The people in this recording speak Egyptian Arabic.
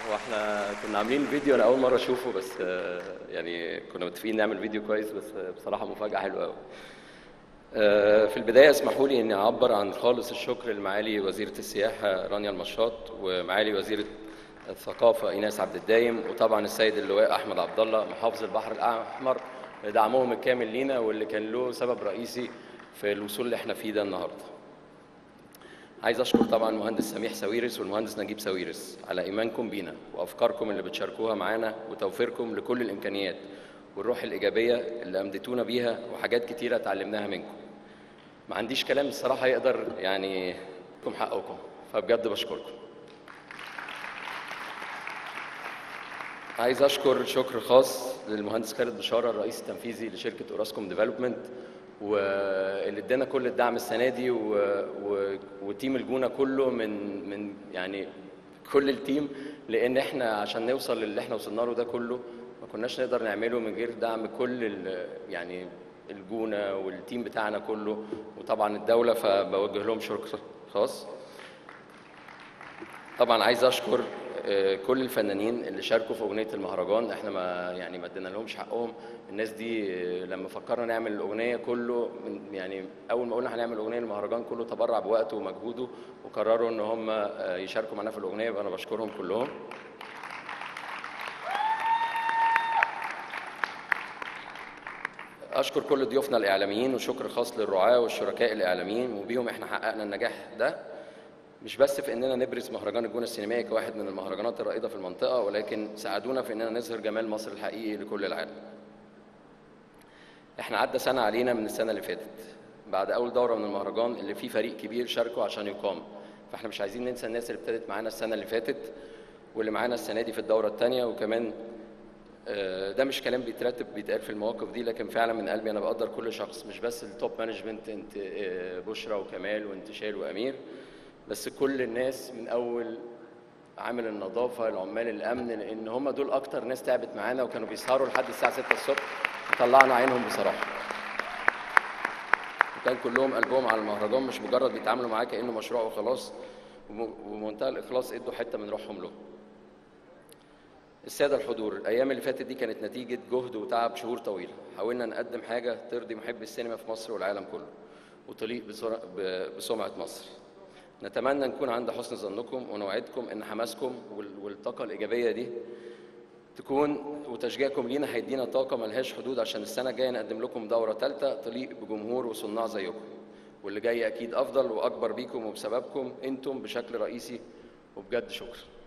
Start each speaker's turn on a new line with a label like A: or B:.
A: هو احنا كنا عاملين فيديو انا اول مره اشوفه بس آه، يعني كنا متفقين نعمل فيديو كويس بس آه، بصراحه مفاجاه حلوه قوي آه، في البدايه اسمحوا لي اني اعبر عن خالص الشكر لمعالي وزيره السياحه رانيا المشاط ومعالي وزيره الثقافه ايناس عبد الدايم وطبعا السيد اللواء احمد عبد الله محافظ البحر الاحمر لدعمهم الكامل لينا واللي كان له سبب رئيسي في الوصول اللي احنا فيه ده النهارده عايز اشكر طبعا المهندس سميح ساويرس والمهندس نجيب ساويرس على ايمانكم بينا وافكاركم اللي بتشاركوها معانا وتوفيركم لكل الامكانيات والروح الايجابيه اللي امدتونا بيها وحاجات كتيره اتعلمناها منكم ما عنديش كلام الصراحه يقدر يعني يكون حقكم فبجد بشكركم عايز اشكر شكر خاص للمهندس خالد بشاره الرئيس التنفيذي لشركه اوراسكوم ديفلوبمنت واللي ادانا كل الدعم السنه دي و... و... وتيم الجونه كله من من يعني كل التيم لان احنا عشان نوصل للي احنا وصلنا له ده كله ما كناش نقدر نعمله من غير دعم كل ال... يعني الجونه والتيم بتاعنا كله وطبعا الدوله فبوجه لهم شكر خاص طبعا عايز اشكر آه، كل الفنانين اللي شاركوا في اغنيه المهرجان احنا ما يعني ما ادينا لهمش حقهم الناس دي آه، لما فكرنا نعمل الاغنيه كله من يعني اول ما قلنا هنعمل اغنيه المهرجان كله تبرع بوقته ومجهوده وقرروا ان هم آه، يشاركوا معانا في الاغنيه وانا بشكرهم كلهم اشكر كل ضيوفنا الاعلاميين وشكر خاص للرعاه والشركاء الاعلاميين وبيهم احنا حققنا النجاح ده مش بس في اننا نبرز مهرجان الجونه السينمائي كواحد من المهرجانات الرائده في المنطقه ولكن ساعدونا في اننا نظهر جمال مصر الحقيقي لكل العالم. احنا عدى سنه علينا من السنه اللي فاتت بعد اول دوره من المهرجان اللي فيه فريق كبير شاركوا عشان يقام فاحنا مش عايزين ننسى الناس اللي ابتدت معانا السنه اللي فاتت واللي معانا السنه دي في الدوره الثانيه وكمان آه، ده مش كلام بيترتب بيتقال في المواقف دي لكن فعلا من قلبي انا بقدر كل شخص مش بس التوب مانجمنت انت آه، بشرى وكمال وانتشال وامير بس كل الناس من اول عامل النظافه العمال الامن لان هم دول اكتر ناس تعبت معانا وكانوا بيسهروا لحد الساعه 6 الصبح وطلعنا عينهم بصراحه وكان كلهم قلبهم على المهرجان مش مجرد بيتعاملوا معاه كانه مشروع وخلاص وم- وبمنتهى الاخلاص ادوا حته من روحهم له الساده الحضور الايام اللي فاتت دي كانت نتيجه جهد وتعب شهور طويله حاولنا نقدم حاجه ترضي محب السينما في مصر والعالم كله وتليق بسر- ب- بسمعه مصر نتمنى نكون عند حسن ظنكم ونوعدكم ان حماسكم وال- والطاقه الايجابيه دي تكون وتشجيعكم لينا هيدينا طاقه ملهاش حدود عشان السنه الجايه نقدم لكم دوره ثالثه تليق بجمهور وصناع زيكم واللي جاي اكيد افضل واكبر بيكم وبسببكم انتم بشكل رئيسي وبجد شكرا